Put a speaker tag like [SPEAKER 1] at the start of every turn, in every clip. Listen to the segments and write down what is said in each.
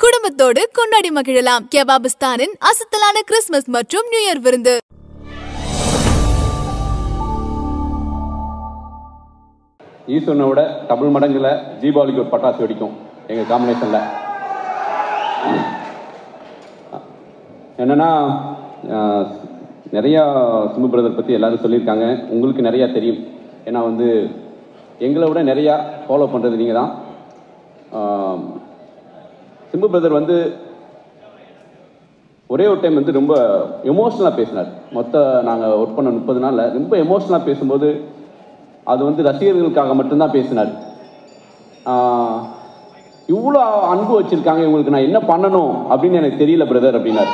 [SPEAKER 1] குடும்பத்தோடு கொண்டாடி மகிழலாம் கெபாபிஸ்தானின் அசத்தலான கிறிஸ்துமஸ் மற்றும் நியூ இயர் விருந்து
[SPEAKER 2] ஈஸ்வரனை விட டபுள் மடங்குல தீபாவளிக்கு ஒரு பட்டாசு வெடிக்கும் எங்கள் காம்பினேஷனில் என்னன்னா ஆஹ், நிறையா சிம்பு பிரதர் பற்றி எல்லாரும் சொல்லியிருக்காங்க உங்களுக்கு நிறையா தெரியும் ஏன்னா வந்து எங்களை விட நிறையா ஃபாலோ பண்ணுறது நீங்கள் தான் ஆஹ், சிம்பு பிரதர் வந்து ஒரே ஒரு டைம் வந்து ரொம்ப எமோஷ்னலாக பேசினார் மொத்த நாங்கள் ஒர்க் பண்ண முப்பது நாளில் ரொம்ப எமோஷ்னலாக பேசும்போது அது வந்து ரசிகர்களுக்காக மட்டும்தான் பேசினார் இவ்வளோ அன்பு வச்சிருக்காங்க இவங்களுக்கு நான் என்ன பண்ணணும் அப்படின்னு எனக்கு தெரியல பிரதர் அப்படின்னாரு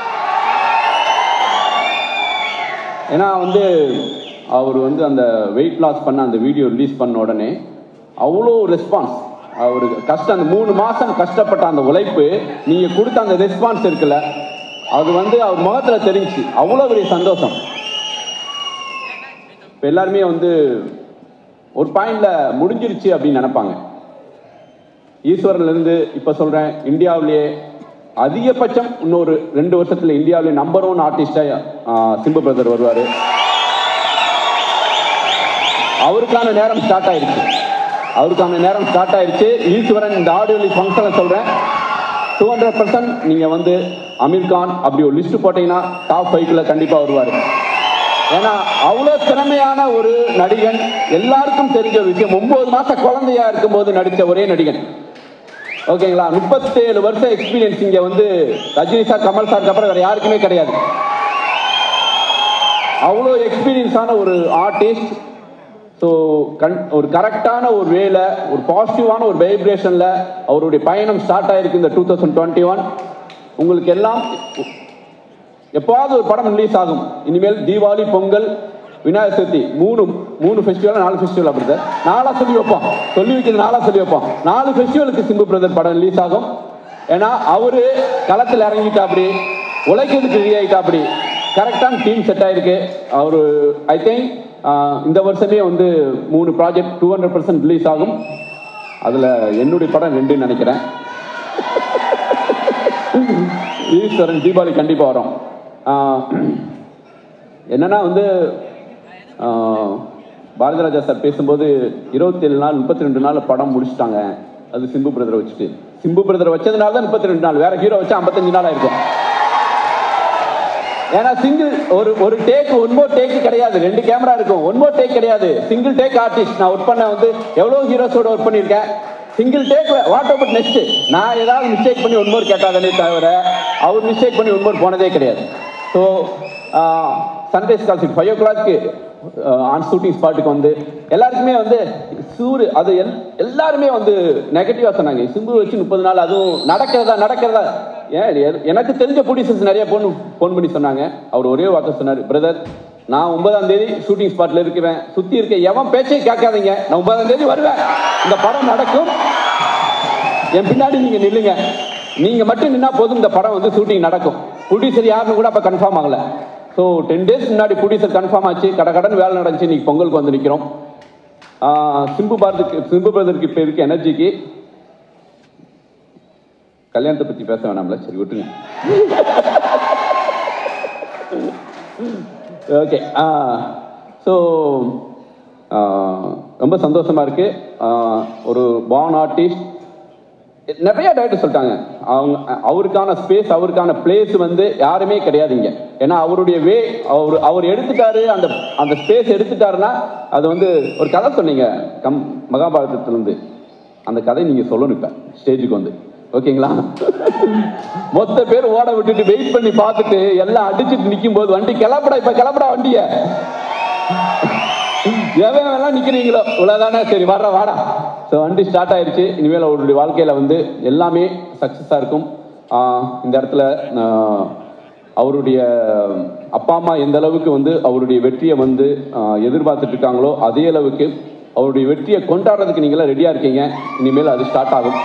[SPEAKER 2] ஏன்னா வந்து அவர் வந்து அந்த வெயிட் லாஸ் பண்ண அந்த வீடியோ ரிலீஸ் பண்ண உடனே அவ்வளோ ரெஸ்பான்ஸ் அவருக்கு கஷ்டம் அந்த மூணு மாதம் கஷ்டப்பட்ட அந்த உழைப்பு நீங்கள் கொடுத்த அந்த ரெஸ்பான்ஸ் இருக்குல்ல அது வந்து அவர் முகத்தில் தெரிஞ்சுச்சு அவ்வளோ பெரிய சந்தோஷம் இப்போ எல்லாருமே வந்து ஒரு பாயிண்ட்ல முடிஞ்சிருச்சு அப்படின்னு நினைப்பாங்க ஈஸ்வரன்ல இருந்து இப்ப சொல்றேன் இந்தியாவிலேயே அதிகபட்சம் இன்னொரு ரெண்டு வருஷத்துல இந்தியாவிலே நம்பர் ஒன் ஆர்டிஸ்டா சிம்பு பிரதர் வருவாரு அவருக்கான நேரம் ஸ்டார்ட் ஆயிருச்சு அவருக்கான நேரம் ஸ்டார்ட் ஆயிருச்சு ஈஸ்வரன் இந்த ஆடியோலி ஃபங்க்ஷனை சொல்றேன் டூ ஹண்ட்ரட் பர்சன்ட் நீங்க வந்து அமீர் கான் அப்படி ஒரு லிஸ்ட் போட்டீங்கன்னா டாப் ஃபைவ்ல கண்டிப்பா வருவாரு ஏன்னா அவ்வளோ திறமையான ஒரு நடிகன் எல்லாருக்கும் தெரிஞ்ச ஒரு விஷயம் ஒன்பது மாச குழந்தையா இருக்கும்போது நடித்த ஒரே நடிகன் ஓகேங்களா முப்பத்தேழு வருஷம் எக்ஸ்பீரியன்ஸ் இங்க வந்து ரஜினி சார் கமல் சாருக்கு அப்புறம் வேற யாருக்குமே கிடையாது அவ்வளோ எக்ஸ்பீரியன்ஸான ஒரு ஆர்டிஸ்ட் ஸோ கண் ஒரு கரெக்டான ஒரு வேல ஒரு பாசிட்டிவான ஒரு வைப்ரேஷனில் அவருடைய பயணம் ஸ்டார்ட் ஆயிருக்கு இந்த டூ தௌசண்ட் டுவெண்ட்டி ஒன் உங்களுக்கு எல்லாம் எப்பாவது ஒரு படம் ரிலீஸ் ஆகும் இனிமேல் தீபாவளி பொங்கல் விநாயகர் சதுர்த்தி மூணு மூணு ஃபெஸ்டிவல் நாலு ஃபெஸ்டிவல் அப்படி சார் நாளா சொல்லி வைப்போம் சொல்லி வைக்கிறது நாளா சொல்லி வைப்போம் நாலு ஃபெஸ்டிவலுக்கு சிம்பு பிரதர் படம் ரிலீஸ் ஆகும் ஏன்னா அவரு களத்தில் இறங்கிட்டா அப்படி உழைக்கிறதுக்கு ரெடி ஆகிட்டா அப்படி கரெக்டான டீம் செட் ஆயிருக்கு அவரு ஐ திங்க் இந்த வருஷமே வந்து மூணு project two hundred percent release ஆகும் அதில் என்னுடைய படம் ரெண்டுன்னு நினைக்கிறேன் ஈஸ்வரன் தீபாவளி கண்டிப்பாக வரும் ஆஹ் என்னன்னா வந்து ஆஹ் பாரதி ராஜா சார் பேசும்போது இருபத்தேழு நாள் முப்பத்தி ரெண்டு நாள் படம் முடிச்சிட்டாங்க அது சிம்பு பிரதரை வச்சுட்டு சிம்பு பிரதரை வச்சதுனால தான் முப்பத்தி ரெண்டு நாள் வேற ஹீரோ வச்சா ஐம்பத்தஞ்சு நாள் ஆயிருக்கும் ஏன்னா சிங்கிள் ஒரு ஒரு டேக் ஒன் மோர் டேக் கிடையாது ரெண்டு கேமரா இருக்கும் ஒன் மோர் டேக் கிடையாது சிங்கிள் டேக் ஆர்டிஸ்ட் நான் ஒர்க் பண்ண வந்து எவ்வளவு ஹீரோஸோட ஒர்க் பண்ணியிருக்கேன் single take what about next நான் ஏதாவது மிஸ்டேக் பண்ணி ஒன் மோர் கேட்டாதனே தவிர அவர் மிஸ்டேக் பண்ணி ஒன் மோர் போனதே கிடையாது so sunrise calls five o'clock on shooting ஸ்பாட்டுக்கு வந்து எல்லாருக்குமே வந்து சூரு அது எல் எல்லாருமே வந்து நெகட்டிவாக சொன்னாங்க சிம்பு வச்சு முப்பது நாள் அதுவும் நடக்கிறதா நடக்கிறதா ஏன் எ- எனக்கு தெரிஞ்ச ப்ரொடியூசர்ஸ் நிறைய ஃபோன் ஃபோன் பண்ணி சொன்னாங்க அவர் ஒரே வார்த்தை சொன்னார் பிரதர் நான் ஒன்பதாம் தேதி ஷூட்டிங் ஸ்பாட்ல இருக்கிறேன் சுத்தி இருக்க எவன் பேச்சையும் கேட்காதீங்க நான் ஒன்பதாம் தேதி வருவேன் இந்த படம் நடக்கும் என் பின்னாடி நீங்க நில்லுங்க நீங்க மட்டும் நின்னா போதும் இந்த படம் வந்து ஷூட்டிங் நடக்கும் ப்ரொடியூசர் யாருன்னு கூட அப்ப கன்ஃபார்ம் ஆகல ஸோ டென் டேஸ் முன்னாடி ப்ரொடியூசர் கன்ஃபார்ம் ஆச்சு கட கடன் வேலை நடந்துச்சு இன்னைக்கு பொங்கலுக்கு வந்து நிற்கிறோம் சிம்பு பாரதுக்கு சிம்பு பிரதருக்கு இப்போ இருக்க எனர்ஜிக்கு கல்யாணத்தை பத்தி பேச வேணாம்ல சரி விட்டுருங்க ஓகே ஸோ ரொம்ப சந்தோஷமா இருக்கு ஆஹ் ஒரு பான் ஆர்டிஸ்ட் நிறைய டேரக்டர் சொல்லிட்டாங்க அவங்க அவருக்கான ஸ்பேஸ் அவருக்கான பிளேஸ் வந்து யாருமே கிடையாதுங்க ஏன்னா அவருடைய வே அவர் அவர் எடுத்துட்டாரு அந்த அந்த ஸ்பேஸ் எடுத்துட்டாருன்னா அது வந்து ஒரு கதை சொன்னீங்க கம் மகாபாரதத்திலிருந்து அந்த கதை நீங்க சொல்லணும் இப்ப ஸ்டேஜுக்கு வந்து ஓகேங்களா மொத்த பேர் ஓட விட்டுட்டு வெயிட் பண்ணி பார்த்துட்டு எல்லாம் அடிச்சுட்டு நிற்கும் போது வண்டி கிளம்புடா இப்ப கிளம்புடா வண்டிய எவன் எல்லாம் நிக்கிறீங்களோ இவ்வளவுதானே சரி வர்ற வாடா ஸோ வண்டி ஸ்டார்ட் ஆயிருச்சு இனிமேல் அவருடைய வாழ்க்கையில வந்து எல்லாமே சக்சஸா இருக்கும் ஆஹ் இந்த இடத்துல ஆஹ் அவருடைய அப்பா அம்மா எந்த அளவுக்கு வந்து அவருடைய வெற்றியை வந்து ஆஹ் எதிர்பார்த்துட்டு இருக்காங்களோ அதே அளவுக்கு அவருடைய வெற்றியை கொண்டாடுறதுக்கு நீங்களாம் ரெடியா இருக்கீங்க இனிமேல் அது ஸ்டார்ட் ஆகும்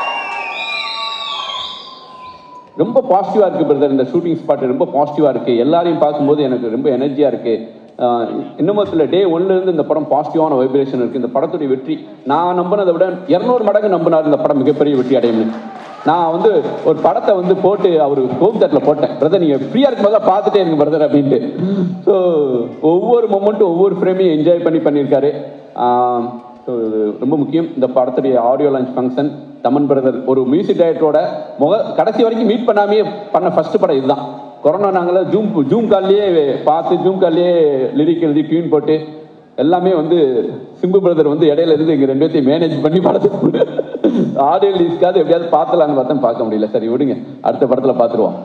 [SPEAKER 2] ரொம்ப பாசிட்டிவா இருக்கு பிரதர் இந்த ஷூட்டிங் ஸ்பாட் ரொம்ப பாசிட்டிவா இருக்கு எல்லாரையும் பார்க்கும்போது எனக்கு ரொம்ப எனர்ஜியா இருக்கு ஆஹ் இன்னுமத்தில் டே ஒன்ல இருந்து இந்த படம் பாசிட்டிவான வைப்ரேஷன் இருக்கு இந்த படத்துடைய வெற்றி நான் நம்பினதை விட இருநூறு மடங்கு நம்பினார் இந்த படம் மிகப்பெரிய வெற்றி அடையும் நான் வந்து ஒரு படத்தை வந்து போட்டு அவர் ஹோம் தேட்டரில் போட்டேன் பிரதர் நீங்கள் ஃப்ரீயாக இருக்கும்போது தான் பார்த்துட்டே இருங்க பிரதர் அப்படின்ட்டு ஸோ ஒவ்வொரு மொமெண்ட்டும் ஒவ்வொரு ஃப்ரேமையும் என்ஜாய் பண்ணி பண்ணியிருக்காரு ஆஹ் so இது ரொம்ப முக்கியம் இந்த படத்துடைய audio launch function Thaman brother ஒரு மியூசிக் டைரக்டரோட முக கடைசி வரைக்கும் மீட் பண்ணாமே பண்ண ஃபர்ஸ்ட் படம் இதுதான் கொரோனா நாங்கள ஜூம் ஜூம் கால்லையே பார்த்து ஜூம் கால்லையே லிரிக் எழுதி டியூன் போட்டு எல்லாமே வந்து சிம்பு பிரதர் வந்து இடையில இருந்து எங்க ரெண்டு பேர்த்தையும் மேனேஜ் பண்ணி படத்துக்கு ஆடியோ ரிலீஸ்க்காவது எப்படியாவது பார்த்தலான்னு பார்த்தா பார்க்க முடியல சரி விடுங்க அடுத்த படத்துல பார்த்துருவோம்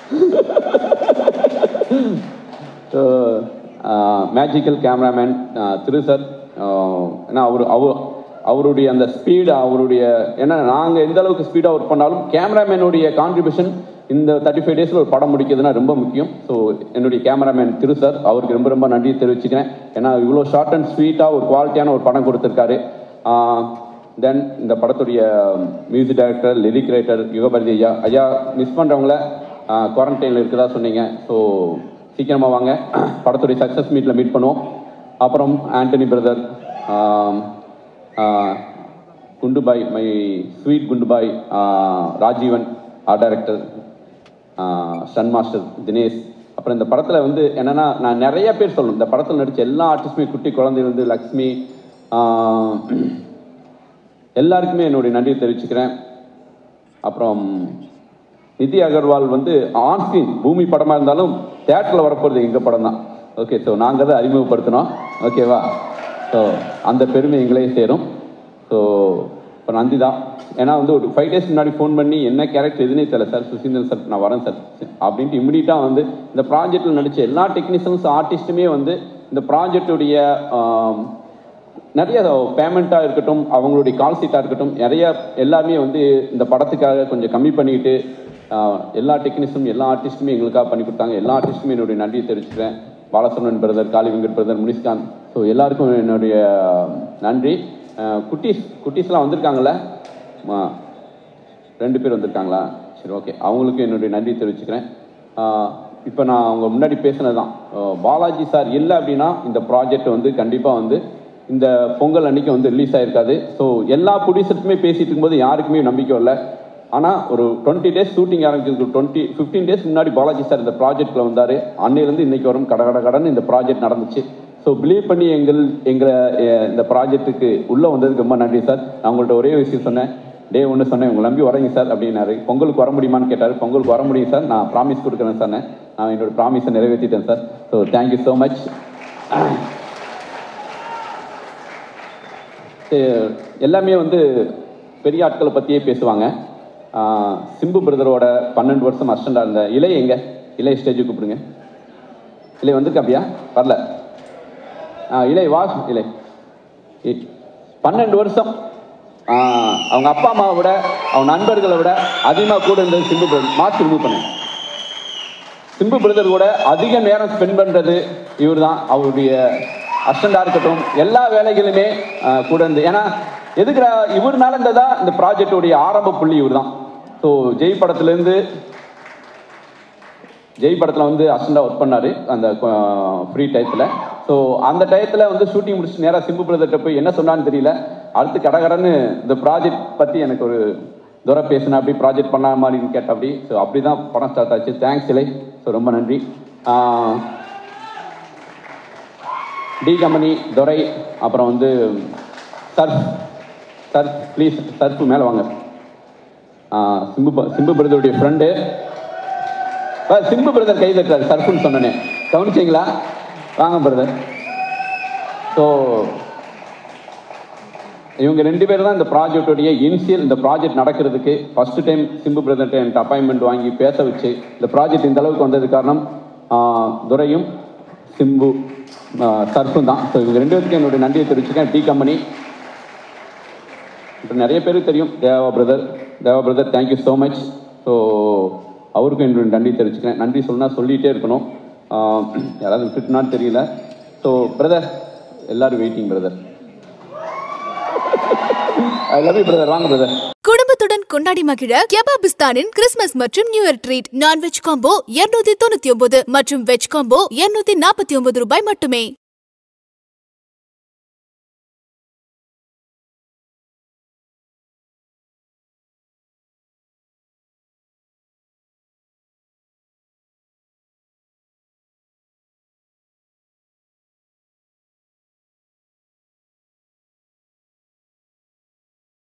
[SPEAKER 2] so magical cameraman Thiru sir ஏன்னா அவர் அவர் அவருடைய அந்த ஸ்பீடு அவருடைய ஏன்னா நாங்கள் எந்த அளவுக்கு ஸ்பீடாக ஒர்க் பண்ணாலும் கேமராமேனுடைய கான்ட்ரிபியூஷன் இந்த தேர்ட்டி ஃபைவ் டேஸில் ஒரு படம் முடிக்கிறதுனா ரொம்ப முக்கியம் ஸோ என்னுடைய கேமராமேன் திரு சார் அவருக்கு ரொம்ப ரொம்ப நன்றி தெரிவிச்சுக்கிறேன் ஏன்னா இவ்வளோ ஷார்ட் அண்ட் ஸ்வீட்டாக ஒரு குவாலிட்டியான ஒரு படம் கொடுத்துருக்காரு தென் இந்த படத்துடைய music director lyric writer Yugabharathi ஐயா ஐயா மிஸ் பண்ணுறவங்கள குவாரண்டைனில் இருக்குதா சொன்னீங்க ஸோ சீக்கிரமாக வாங்க படத்துடைய சக்ஸஸ் மீட்டில் மீட் பண்ணுவோம் அப்புறம் ஆண்டனி பிரதர் குண்டுபாய் மை ஸ்வீட் குண்டுபாய் ராஜீவன் ஆர்ட் டைரக்டர் சன் மாஸ்டர் தினேஷ் அப்புறம் இந்த படத்தில் வந்து என்னன்னா நான் நிறைய பேர் சொல்லணும் இந்த படத்தில் நடித்த எல்லா ஆர்டிஸ்டுமே குட்டி குழந்தையிலிருந்து லக்ஷ்மி ஆஹ், எல்லாருக்குமே என்னுடைய நன்றியை தெரிவிச்சுக்கிறேன் அப்புறம் நிதி அகர்வால் வந்து ஆன்ஸ்கிரீன் பூமி படமாக இருந்தாலும் தேட்டரில் வரப்போகிறது எங்கள் படம் தான் ஓகே ஸோ நாங்கள் தான் அறிமுகப்படுத்தினோம் ஓகேவா ஸோ அந்த பெருமை எங்களே சேரும் ஸோ இப்போ நந்தி தான் ஏன்னா வந்து ஒரு ஃபைவ் டேஸ் முன்னாடி ஃபோன் பண்ணி என்ன கேரக்டர் எதுனே தெரியல சார் சுசீந்திரன் சார் நான் வரேன் சார் அப்படின்ட்டு இம்மிடியட்டாக வந்து இந்த ப்ராஜெக்டில் நடித்த எல்லா டெக்னீஷியன்ஸ் ஆர்டிஸ்ட்டுமே வந்து இந்த ப்ராஜெக்டுடைய நிறைய பேமெண்ட்டாக இருக்கட்டும் அவங்களுடைய கால் சீட்டாக இருக்கட்டும் நிறைய எல்லாமே வந்து இந்த படத்துக்காக கொஞ்சம் கம்மி பண்ணிக்கிட்டு ஆஹ், எல்லா டெக்னீஷியனும் எல்லா ஆர்டிஸ்ட்டுமே எங்களுக்காக பண்ணி கொடுத்தாங்க எல்லா ஆர்டிஸ்ட்டுமே என்னுடைய நன்றியை தெரிவிச்சுக்கிறேன் Balasubramanian brother Kaali Venkat brother Munishkanth so எல்லாருக்கும் என்னுடைய நன்றி ஆஹ், குட்டீஸ் குட்டீஸ்லாம் வந்திருக்காங்கல்ல ஆ, ரெண்டு பேர் வந்திருக்காங்களா சரி ஓகே அவங்களுக்கு என்னுடைய நன்றி தெரிவிச்சுக்கிறேன் இப்போ நான் அவங்க முன்னாடி பேசினது தான் பாலாஜி சார் இல்லை அப்படின்னா இந்த ப்ராஜெக்ட் வந்து கண்டிப்பாக வந்து இந்த பொங்கல் அன்னைக்கு வந்து ரிலீஸ் ஆயிருக்காது ஸோ எல்லா ப்ரொடியூசர்ஸுமே பேசிட்டு இருக்கும்போது யாருக்குமே நம்பிக்கை இல்லை ஆனால் ஒரு டுவெண்ட்டி டேஸ் ஷூட்டிங் ஆரம்பிக்கிறதுக்கு டுவெண்ட்டி ஃபிஃப்டீன் டேஸ் முன்னாடி பாலாஜி சார் இந்த ப்ராஜெக்ட்டில் வந்தார் அன்னையிலேருந்து இன்னைக்கு வரும் கட கட கடன்னு இந்த ப்ராஜெக்ட் நடந்துச்சு ஸோ பிலீவ் பண்ணி எங்கள் எங்களை அஹ், இந்த ப்ராஜெக்ட்டுக்கு உள்ளே வந்ததுக்கு ரொம்ப நன்றி சார் நான் உங்கள்கிட்ட ஒரே விஷயம் சொன்னேன் டே ஒன்று சொன்னேன் உங்களை நம்பி வரீங்க சார் அப்படின்னாரு பொங்கலுக்கு வர முடியுமான்னு கேட்டார் பொங்கலுக்கு வர முடியும் சார் நான் ப்ராமிஸ் கொடுக்குறேன் சொன்னேன் நான் என்னோட ப்ராமிஸை நிறைவேற்றிட்டேன் sir so thank you so much எல்லாமே வந்து பெரிய ஆட்களை பற்றியே பேசுவாங்க ஆஹ் சிம்பு பிரதரோட பன்னெண்டு வருஷம் அஸ்டண்டாக இருந்த இலை எங்க இலை ஸ்டேஜுக்கு கூப்பிடுங்க இலை வந்திருக்காப்பியா வரல ஆ இலை வா இலை இ- பன்னெண்டு வருஷம் ஆ, அவங்க அப்பா அம்மாவை விட அவங்க நண்பர்களை விட அதிகமாக கூட இருந்தது சிம்பு பிரதர் மாஸ்க் ரிமூவ் பண்ணேன் சிம்பு பிரதர் கூட அதிக நேரம் ஸ்பெண்ட் பண்ணுறது இவர் தான் அவருடைய அஸ்டண்டாக இருக்கட்டும் எல்லா வேலைகளுமே ஆ, கூட இருந்து ஏன்னா எதுக்குற இவர்னால இருந்ததா இந்த ப்ராஜெக்டுடைய ஆரம்ப புள்ளி இவர் தான் ஸோ ஜெய் படத்துலேருந்து ஜெய் படத்தில் வந்து அசண்டா ஒர்க் பண்ணாரு அந்த ஃப்ரீ டயத்தில் ஸோ அந்த டயத்தில் வந்து ஷூட்டிங் முடிச்சு நேராக சிம்பு பிரதர்கிட்ட போய் என்ன சொன்னான்னு தெரியல அடுத்து கடகடன்னு இந்த ப்ராஜெக்ட் பற்றி எனக்கு ஒரு துரை பேசினா அப்படி ப்ராஜெக்ட் பண்ண மாதிரின்னு கேட்ட அப்படி ஸோ அப்படி தான் படம் ஸ்டார்ட் ஆச்சு தேங்க்ஸ் இலை ஸோ ரொம்ப நன்றி ஆஹ், டி கம்பெனி துரை அப்புறம் வந்து சர்ஃப் சர்ஃப் ப்ளீஸ் சர்ஃப் மேலே வாங்க ஆஹ், சிம்பு ப- சிம்பு பிரதருடைய ஃப்ரெண்டு ஆ, சிம்பு பிரதர் கை தட்டுறாரு சர்ஃபுன்னு சொன்னனே கவனிச்சிங்களா வாங்க பிரதர் ஸோ இவங்க ரெண்டு பேரும் தான் இந்த ப்ராஜெக்டோடைய இனிஷியல் இந்த ப்ராஜெக்ட் நடக்கிறதுக்கு ஃபர்ஸ்ட் டைம் சிம்பு பிரதர்கிட்ட என்கிட்ட அப்பாயின்மெண்ட் வாங்கி பேச வச்சு இந்த ப்ராஜெக்ட் இந்த அளவுக்கு வந்தது காரணம் ஆ, துரையும் சிம்பு சர்ஃபும் தான் ஸோ இவங்க ரெண்டு பேருக்கு என்னுடைய நன்றியை தெரிவிச்சுக்கேன் டி கம்பெனி இப்போ நிறைய பேருக்கு தெரியும் Deva brother Deva brother thank you so much so அவருக்கும் என்னுடைய நன்றி தெரிவிச்சுக்கிறேன் நன்றி சொன்னா சொல்லிகிட்டே இருக்கணும் ஆஹ் யாராவது விட்டுட்டுனான்னு தெரியல ஸோ பிரதர் எல்லாரும் waiting brother I love you brother வாங்க பிரதர்
[SPEAKER 1] குடும்பத்துடன் கொண்டாடி மகிழ கெபாபிஸ்தானின் கிறிஸ்துமஸ் மற்றும் new year treat non veg combo 299 தொண்ணூத்தி ஒன்பது மற்றும் வெஜ் காம்போ 249 நாற்பத்தி ஒன்பது ரூபாய் மட்டுமே